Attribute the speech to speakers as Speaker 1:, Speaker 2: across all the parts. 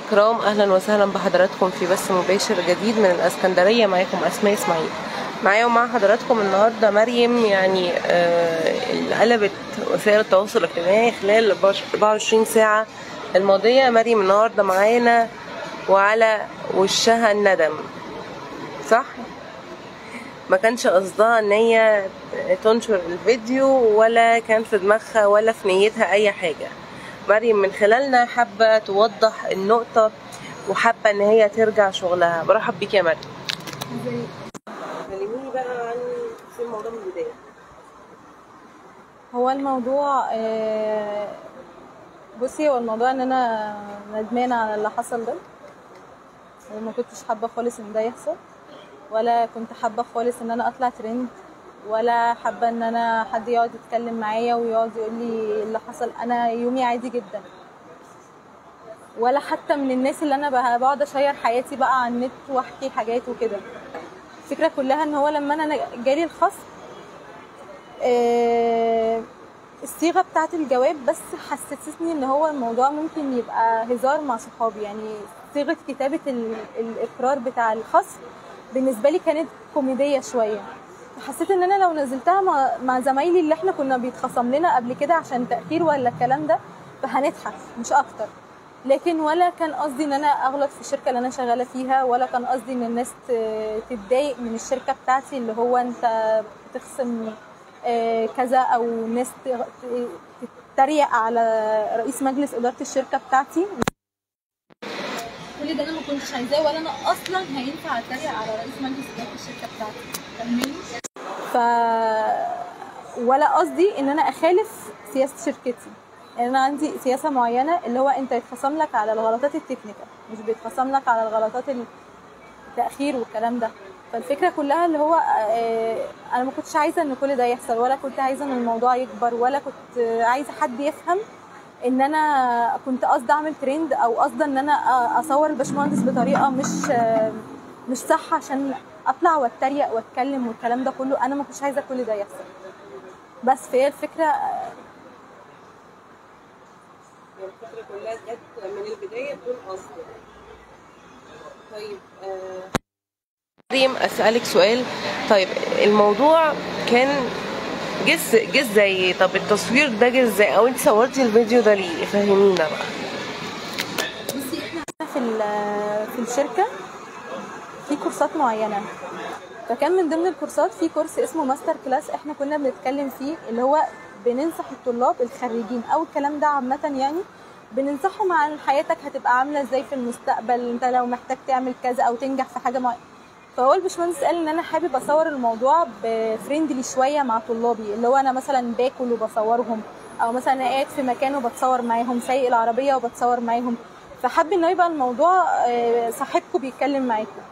Speaker 1: الكرام اهلا وسهلا بحضراتكم في بث مباشر جديد من الاسكندريه معاكم اسماء اسماعيل معايا ومع حضراتكم النهارده مريم يعني آه اللي قلبت وسائل التواصل الاجتماعي خلال 24 ساعه الماضيه مريم النهارده معانا وعلى وشها الندم صح ما كانش قصدها ان هي تنشر الفيديو ولا كان في دماغها ولا في نيتها اي حاجه مريم من خلالنا حابه توضح النقطه وحابه ان هي ترجع شغلها برحب بيك يا مريم كلميني بقى عن في الموضوع من البدايه
Speaker 2: هو الموضوع آه، بصي هو الموضوع ان انا ندمانه على اللي حصل ده وما كنتش حابه خالص ان ده يحصل ولا كنت حابه خالص ان انا اطلع ترند ولا حابه ان انا حد يقعد يتكلم معايا ويقعد يقول لي اللي حصل انا يومي عادي جدا ولا حتى من الناس اللي انا بقى- بقعد اشير حياتي بقى على النت واحكي حاجات وكده الفكره كلها ان هو لما انا جالي الخصم آه، الصيغه بتاعت الجواب بس حسستني ان هو الموضوع ممكن يبقى هزار مع صحابي يعني صيغه كتابه ال- الاقرار بتاع الخصم بالنسبه لي كانت كوميديه شويه فحسيت ان انا لو نزلتها مع, مع زمايلي اللي احنا كنا بيتخصم لنا قبل كده عشان تاخير ولا الكلام ده فهنضحك مش اكتر لكن ولا كان قصدي ان انا اغلط في الشركه اللي انا شغاله فيها ولا كان قصدي ان الناس ت- تتضايق من الشركه بتاعتي اللي هو انت بتخصم آه، كذا او ناس ت- ت- تتريق على رئيس مجلس اداره الشركه بتاعتي كل ده انا ما كنتش عايزاه ولا انا اصلا هينفع اتريق على رئيس مجلس اداره الشركه بتاعتي فاهماني ف ولا قصدي ان انا اخالف سياسه شركتي يعني انا عندي سياسه معينه اللي هو انت يتخصم لك على الغلطات التكنيكال مش بيتخصم لك على الغلطات التاخير والكلام ده فالفكره كلها اللي هو آه، انا ما كنتش عايزه ان كل ده يحصل ولا كنت عايزه ان الموضوع يكبر ولا كنت عايزه حد يفهم ان انا كنت قصدي اعمل ترند او قصدي ان انا اصور الباشمهندس بطريقه مش مش صح عشان اطلع واتريق واتكلم والكلام ده كله انا ما كنتش عايزه كل ده يحصل بس فهي الفكره
Speaker 1: يعني الفكره كلها جت من البدايه بدون قصد طيب آه، مريم اسالك سؤال طيب الموضوع كان جز جه ازاي طب التصوير ده جه ازاي او انت صورتي الفيديو ده ليه فهمينا بقى
Speaker 2: بصي احنا في ال- في الشركه في كورسات معينه فكان من ضمن الكورسات في كورس اسمه ماستر كلاس احنا كنا بنتكلم فيه اللي هو بننصح الطلاب الخريجين او الكلام ده عامه يعني بننصحهم عن حياتك هتبقى عامله ازاي في المستقبل انت لو محتاج تعمل كذا او تنجح في حاجه معينه فهو الباشمهندس قال ان انا حابب اصور الموضوع بفريندلي شويه مع طلابي اللي هو انا مثلا باكل وبصورهم او مثلا أنا قاعد في مكان وبتصور معاهم سايق العربيه وبتصور معاهم فحب انه يبقى الموضوع آه، صاحبكم بيتكلم معاكم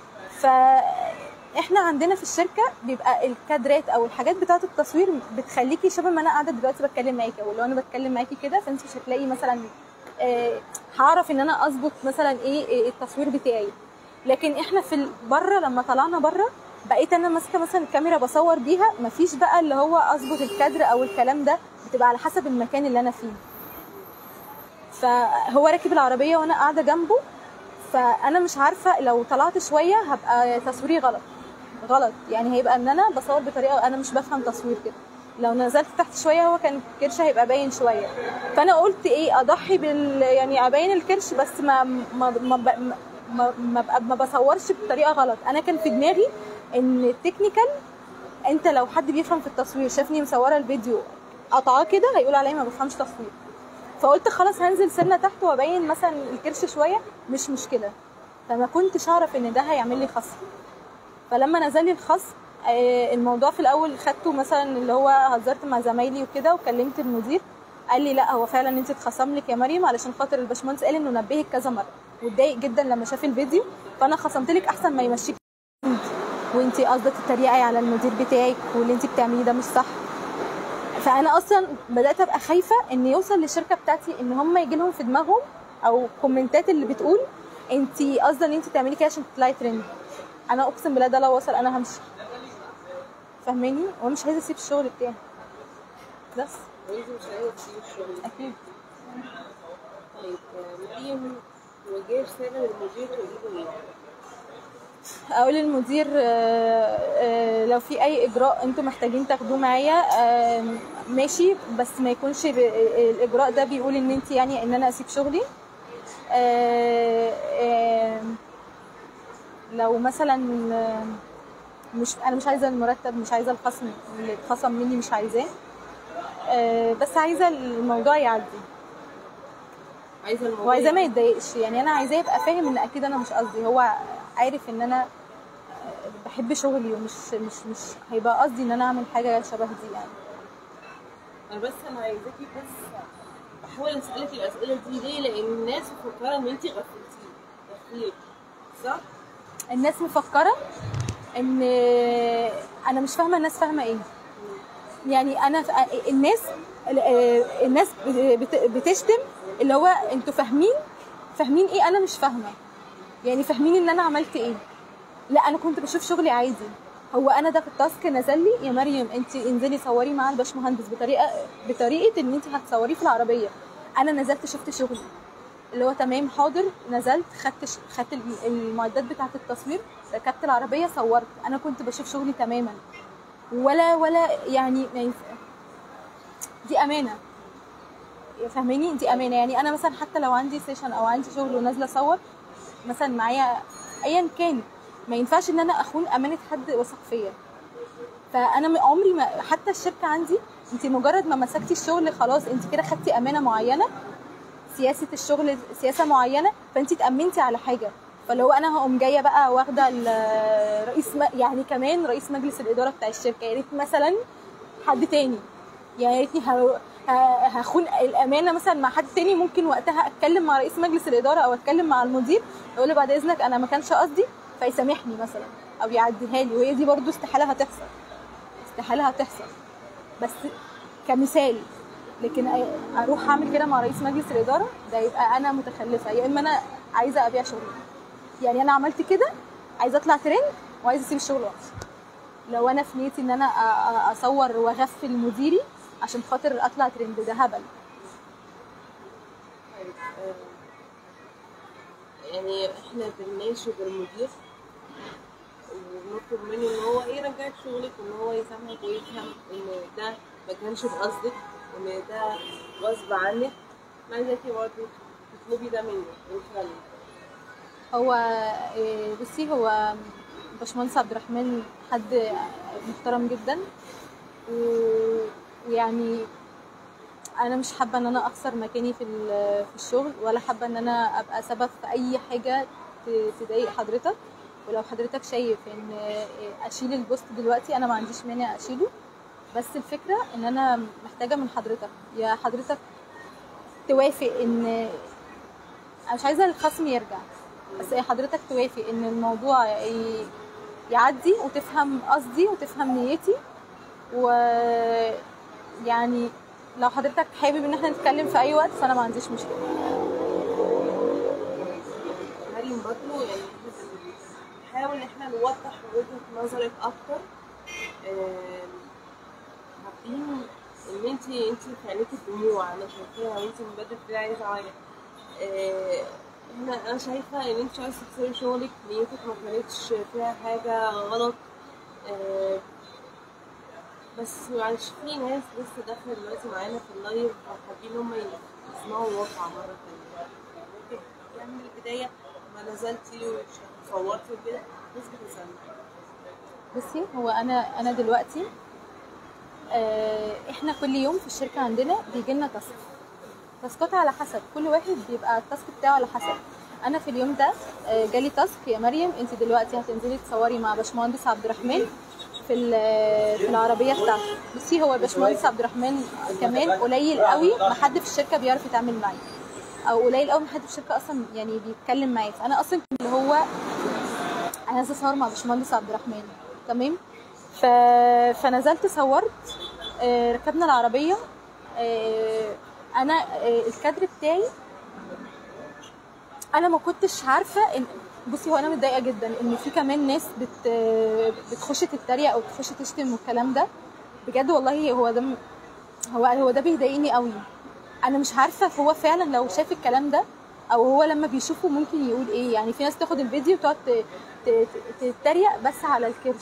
Speaker 2: فاحنا عندنا في الشركه بيبقى الكادرات او الحاجات بتاعه التصوير بتخليكي شبه ما انا قاعده دلوقتي بتكلم معاكي او لو انا بتكلم معاكي كده فانت مش هتلاقي مثلا آه، هعرف ان انا اظبط مثلا ايه إيه التصوير بتاعي لكن احنا في ال- بره لما طلعنا بره بقيت انا ماسكه مثلا الكاميرا بصور بيها مفيش بقى اللي هو اظبط الكادر او الكلام ده بتبقى على حسب المكان اللي انا فيه فهو راكب العربيه وانا قاعده جنبه فانا مش عارفه لو طلعت شويه هبقى تصويري غلط غلط يعني هيبقى ان انا بصور بطريقه انا مش بفهم تصوير كده لو نزلت تحت شويه هو كان الكرش هيبقى باين شويه فانا قلت ايه اضحي بال يعني ابين الكرش بس ما ما ما, ب- ما, ما, بقى- ما بصورش بطريقه غلط انا كان في دماغي ان التكنيكال انت لو حد بيفهم في التصوير شافني مصوره الفيديو قطعاه كده هيقول عليا ما بفهمش تصوير فقلت خلاص هنزل سنه تحت وابين مثلا الكرش شويه مش مشكله فما كنتش اعرف ان ده هيعمل لي خصم فلما نزل لي الخصم آه، الموضوع في الاول خدته مثلا اللي هو هزرت مع زمايلي وكده وكلمت المدير قال لي لا هو فعلا انت اتخصم لك يا مريم علشان خاطر الباشمهندس قال انه نبهك كذا مره واتضايق جدا لما شاف الفيديو فانا خصمت لك احسن ما يمشيك وانت قصدك تتريقي على المدير بتاعك واللي انت بتعمليه ده مش صح فانا اصلا بدات ابقى خايفه ان يوصل للشركه بتاعتي ان هم يجي لهم في دماغهم او كومنتات اللي بتقول انت قصده ان انت تعملي كده عشان تطلعي ترند انا اقسم بالله ده لو وصل انا همشي فاهماني وانا مش عايزه اسيب الشغل بتاعي بس
Speaker 1: وانت مش عايزه تسيبي الشغل
Speaker 2: اكيد
Speaker 1: طيب آه، مريم توجهي رساله للمدير تقولي له ايه؟
Speaker 2: اقول للمدير آه، آه، لو في اي اجراء انتم محتاجين تاخدوه معايا آه، ماشي بس ما يكونش ب- الاجراء ده بيقول ان انت يعني ان انا اسيب شغلي آه، آه، لو مثلا آه، مش انا مش عايزه المرتب مش عايزه الخصم اللي اتخصم مني مش عايزاه آه، بس عايزه الموضوع يعدي
Speaker 1: عايزه الموضوع
Speaker 2: وعايزاه ما يتضايقش يعني انا عايزاه يبقى فاهم ان اكيد انا مش قصدي هو عارف ان انا آه، بحب شغلي ومش مش مش هيبقى قصدي ان انا اعمل حاجه شبه دي يعني
Speaker 1: انا بس انا عايزاكي بس بحاول اسالك الاسئله دي ليه لان الناس مفكره ان انت غفلتيه غفلت صح
Speaker 2: الناس مفكره ان انا مش فاهمه الناس فاهمه ايه يعني انا ف- الناس الناس بت- بتشتم اللي هو انتوا فاهمين فاهمين ايه انا مش فاهمه يعني فاهمين ان انا عملت ايه لا انا كنت بشوف شغلي عادي هو انا ده في التاسك نزل لي يا مريم انت انزلي صوري مع الباشمهندس بطريقه بطريقه ان انت هتصوريه في العربيه انا نزلت شفت شغلي اللي هو تمام حاضر نزلت خدت ش... خدت الم- المعدات بتاعه التصوير ركبت العربيه صورت انا كنت بشوف شغلي تماما ولا ولا يعني ما ينفع دي امانه فاهماني دي امانه يعني انا مثلا حتى لو عندي سيشن او عندي شغل ونازله اصور مثلا معايا ايا كان ما ينفعش ان انا اخون امانه حد وثق فيا فانا م- عمري ما حتى الشركه عندي انت مجرد ما مسكتي الشغل خلاص انت كده خدتي امانه معينه سياسه الشغل سياسه معينه فانت اتامنتي على حاجه فلو انا هقوم جايه بقى واخده ال- رئيس م- يعني كمان رئيس مجلس الاداره بتاع الشركه يا ريت مثلا حد تاني يعني يا ريتني ه- ه- هخون الامانه مثلا مع حد تاني ممكن وقتها اتكلم مع رئيس مجلس الاداره او اتكلم مع المدير اقول له بعد اذنك انا ما كانش قصدي فيسامحني مثلا او يعديها لي وهي دي برضو استحاله هتحصل استحاله هتحصل بس كمثال لكن أ- اروح اعمل كده مع رئيس مجلس الاداره ده يبقى انا متخلفه يا اما انا عايزه ابيع شغلي يعني انا عملت كده عايزه اطلع ترند وعايزه اسيب الشغل وامشي لو انا في نيتي ان انا أ- أ- اصور واغفل مديري عشان خاطر اطلع ترند ده هبل
Speaker 1: طيب آه، يعني احنا بنناشد المدير ونطلب منه ان هو يرجعك شغلك وان هو يسامحك ويفهم ان ده ما كانش بقصدك وان ده غصب عنك ما عايزاكي برضه تطلبي ده منه من خلالي
Speaker 2: هو إيه، بصي هو باشمهندس عبد الرحمن حد محترم جدا و- ويعني انا مش حابه ان انا اخسر مكاني في ال- في الشغل ولا حابه ان انا ابقى سبب في اي حاجه ت- تضايق حضرتك ولو حضرتك شايف ان اشيل البوست دلوقتي انا ما عنديش مانع اشيله بس الفكره ان انا محتاجه من حضرتك يا حضرتك توافق ان انا مش عايزه الخصم يرجع بس يا حضرتك توافق ان الموضوع ي- يعدي وتفهم قصدي وتفهم نيتي و يعني لو حضرتك حابب ان احنا نتكلم في اي وقت فانا ما عنديش مشكله
Speaker 1: مريم برضه يعني احنا بنحاول ان احنا نوضح وجهة نظرك اكتر آم، حابين ان انت انت في عينيك الدموع انا شايفاها وانت من بدري كده عايزه اعيط آه، احنا انا شايفه ان انت عايزه تخسري شغلك نيتك ما كانتش فيها حاجه غلط آه، بس معلش في ناس لسه داخله دلوقتي معانا في اللايف وحابين هم يسمعوا الواقع مره تانية ممكن يعني من البدايه ما نزلتي وصورتي وكده ناس بتسألني
Speaker 2: بصي هو انا انا دلوقتي آه، احنا كل يوم في الشركه عندنا بيجي لنا تاسك تاسكات على حسب كل واحد بيبقى التاسك بتاعه على حسب انا في اليوم ده آه، جالي تاسك يا مريم انت دلوقتي هتنزلي تصوري مع باشمهندس عبد الرحمن في ال- في العربيه بتاعته بصي هو باشمهندس عبد الرحمن كمان قليل قوي ما حد في الشركه بيعرف يتعامل معاه او قليل قوي ما حد في الشركه اصلا يعني بيتكلم معاه فانا اصلا اللي هو انا عايزه اصور مع باشمهندس عبد الرحمن تمام ف... فنزلت صورت آه، ركبنا العربيه آه، انا آه، الكادر بتاعي انا ما كنتش عارفه ان بصي هو انا متضايقه جدا ان في كمان ناس بت بتخش تتريق او تخش تشتم والكلام ده بجد والله هو ده م- هو هو ده بيضايقني قوي انا مش عارفه هو فعلا لو شاف الكلام ده او هو لما بيشوفه ممكن يقول ايه يعني في ناس تاخد الفيديو وتقعد ت- ت- ت- تتريق بس على الكرش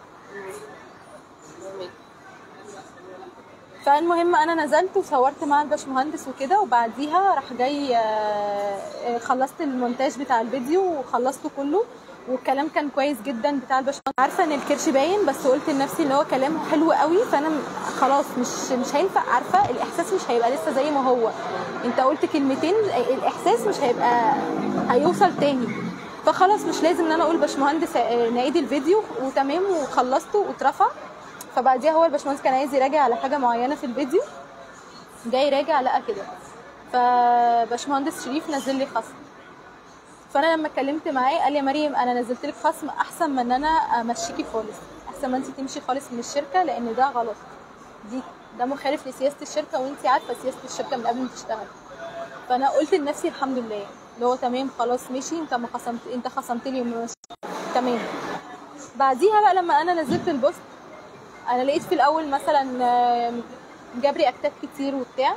Speaker 2: فالمهم انا نزلت وصورت مع الباشمهندس وكده وبعديها راح جاي آه، آه، خلصت المونتاج بتاع الفيديو وخلصته كله والكلام كان كويس جدا بتاع الباشمهندس عارفه ان الكرش باين بس قلت لنفسي ان هو كلامه حلو قوي فانا م- خلاص مش مش هينفع عارفه الاحساس مش هيبقى لسه زي ما هو انت قلت كلمتين الاحساس مش هيبقى هيوصل تاني فخلاص مش لازم ان انا اقول باشمهندس آه، نعيد الفيديو وتمام وخلصته واترفع فبعديها هو الباشمهندس كان عايز يراجع على حاجه معينه في الفيديو جاي يراجع لقى كده فباشمهندس شريف نزل لي خصم فانا لما اتكلمت معاه قال لي يا مريم انا نزلت لك خصم احسن من ان انا امشيكي خالص احسن ما انت تمشي خالص من الشركه لان ده غلط دي ده مخالف لسياسه الشركه وانت عارفه سياسه الشركه من قبل ما تشتغل فانا قلت لنفسي الحمد لله اللي هو تمام خلاص مشي انت ما خصمت انت خصمت لي ومش تمام بعديها بقى لما انا نزلت البوست انا لقيت في الاول مثلا آم، جاب رياكتات كتير وبتاع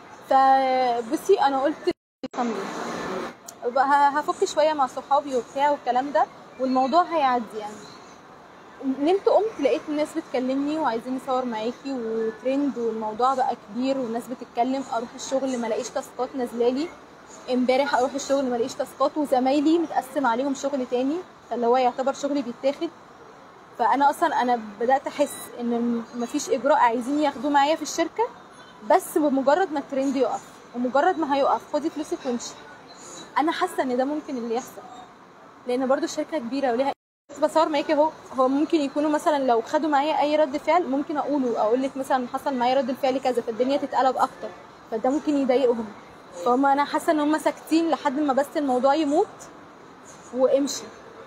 Speaker 2: فبصي انا قلت الحمد لله بقى ه- هفك شويه مع صحابي وبتاع والكلام ده والموضوع هيعدي يعني نمت قمت لقيت الناس بتكلمني وعايزين نصور معاكي وترند والموضوع بقى كبير والناس بتتكلم اروح الشغل ما الاقيش تاسكات نازلالي امبارح اروح الشغل ما الاقيش تاسكات وزمايلي متقسم عليهم شغل تاني فاللي هو يعتبر شغلي بيتاخد فانا اصلا انا بدات احس ان مفيش اجراء عايزين ياخدوه معايا في الشركه بس بمجرد ما الترند يقف ومجرد ما هيقف خدي فلوسك وامشي انا حاسه ان ده ممكن اللي يحصل لان برضو الشركه كبيره وليها بصور معاكي اهو هو ممكن يكونوا مثلا لو خدوا معايا اي رد فعل ممكن اقوله اقول لك مثلا حصل معايا رد الفعل كذا فالدنيا تتقلب اكتر فده ممكن يضايقهم فهم انا حاسه ان هم ساكتين لحد ما بس الموضوع يموت وامشي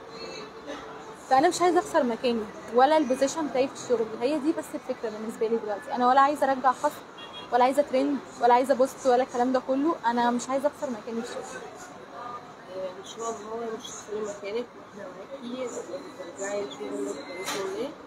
Speaker 2: فانا مش عايزه اخسر مكاني ولا البوزيشن بتاعي في الشغل هي دي بس الفكره بالنسبه لي دلوقتي انا ولا عايزه ارجع خصم ولا عايزه ترند ولا عايزه بوست ولا الكلام ده كله انا مش عايزه اخسر مكاني في الشغل
Speaker 1: ان شاء الله مش هتخلي مكانك واحنا معاكي ترجعي لشغلك باذن الله